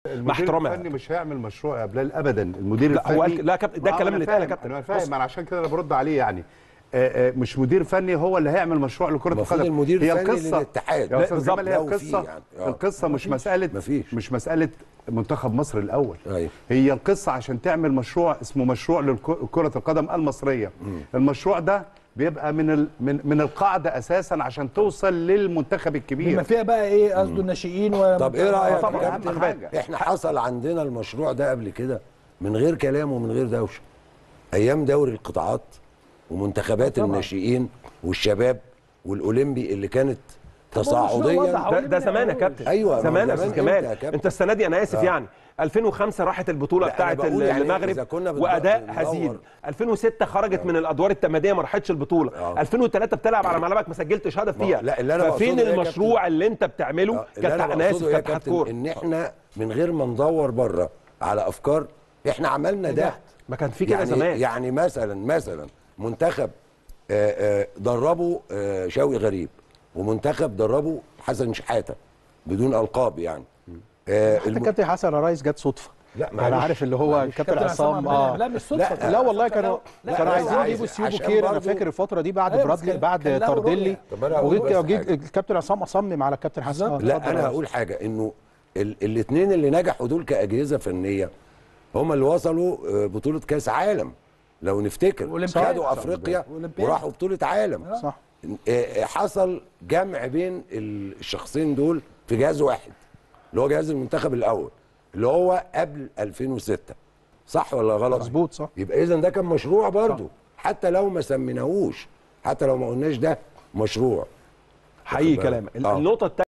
مع المدير احترامها الفني مش هيعمل مشروع يا بلال ابدا المدير لا، الفني هو قال- لا يا كابتن، ده آه، الكلام أنا اللي اتقال يا فاهم، كابتن. انا بص. فاهم انا عشان كده انا برد عليه يعني آه، آه، مش مدير فني هو اللي هيعمل مشروع لكره المفروض القدم المدير هي الفني القصه للاتحاد. يا لا، استاذ بالظبط، جمال هي لو في القصه يعني. آه. القصه مش مساله مفيش. مش مساله منتخب مصر الاول أيوة. هي القصه عشان تعمل مشروع اسمه مشروع لكره القدم المصريه المشروع ده بيبقى من ال... من من القاعده اساسا عشان توصل للمنتخب بما الكبير فيها بقى ايه قصده الناشئين و طب ايه رايك طبعاً، يا أهم كابتن حاجة. احنا حصل عندنا المشروع ده قبل كده من غير كلام ومن غير دوشه ايام دوري القطاعات ومنتخبات الناشئين والشباب والاولمبي اللي كانت تصاعديا واضح. ده, ده زمان يا كابتن أيوة، زمان ما يا هو استاذ زمان جمال إمتى يا كابتن؟ انت السنه دي انا اسف يعني 2005 راحت البطوله لا، أنا بتاعت بقول يعني المغرب إذا كنا بندور- واداء بندور. هزيل 2006 خرجت من الادوار التمهيديه ما راحتش البطوله آه. 2003 بتلعب على ملعبك ما سجلتش هدف ما هو- فيها لا، اللي أنا ففين بقصده إيه يا المشروع اللي انت بتعمله آه، اللي كابتن انا انا اسف بقصده إيه يا كابتن كابتن كوره ان احنا من غير ما ندور بره على افكار احنا عملنا ده ما كان في كده يعني زمان يعني مثلا مثلا منتخب آه، آه، دربه آه، شوقي غريب ومنتخب دربه حسن شحاته بدون القاب يعني آه، حتى الم- كابتن حسن الرئيس جت صدفه لا انا معلش. عارف اللي هو كابتن كابتن عصام عصام عبد اه المنعم. لا مش صدفه لا، لا والله كانوا لا، كانوا لا، عايزين عايز- يجيبوا سيو عشان بوكير انا برضو- فاكر الفتره دي بعد أيوة، براد بس كان- بعد كان له تردلي رؤية. طب أنا هقول وجيت بس جيت حاجة. الكابتن عصام اصمم على الكابتن حسن آه، لا اتفضل انا يا هقول حاجه انه الاثنين اللي نجحوا دول كاجهزه فنيه هم اللي وصلوا آه، بطوله كاس عالم لو نفتكر أولمبياد. خدوا افريقيا أولمبياد. وراحوا بطوله عالم صح آه، آه، حصل جمع بين الشخصين دول في جهاز واحد اللي هو جهاز المنتخب الاول اللي هو قبل 2006 صح ولا غلط مظبوط، صح. يبقى اذا ده كان مشروع برضه حتى لو ما سميناهوش حتى لو ما قلناش ده مشروع حقيقي بالك. كلامك آه. النقطه الثانيه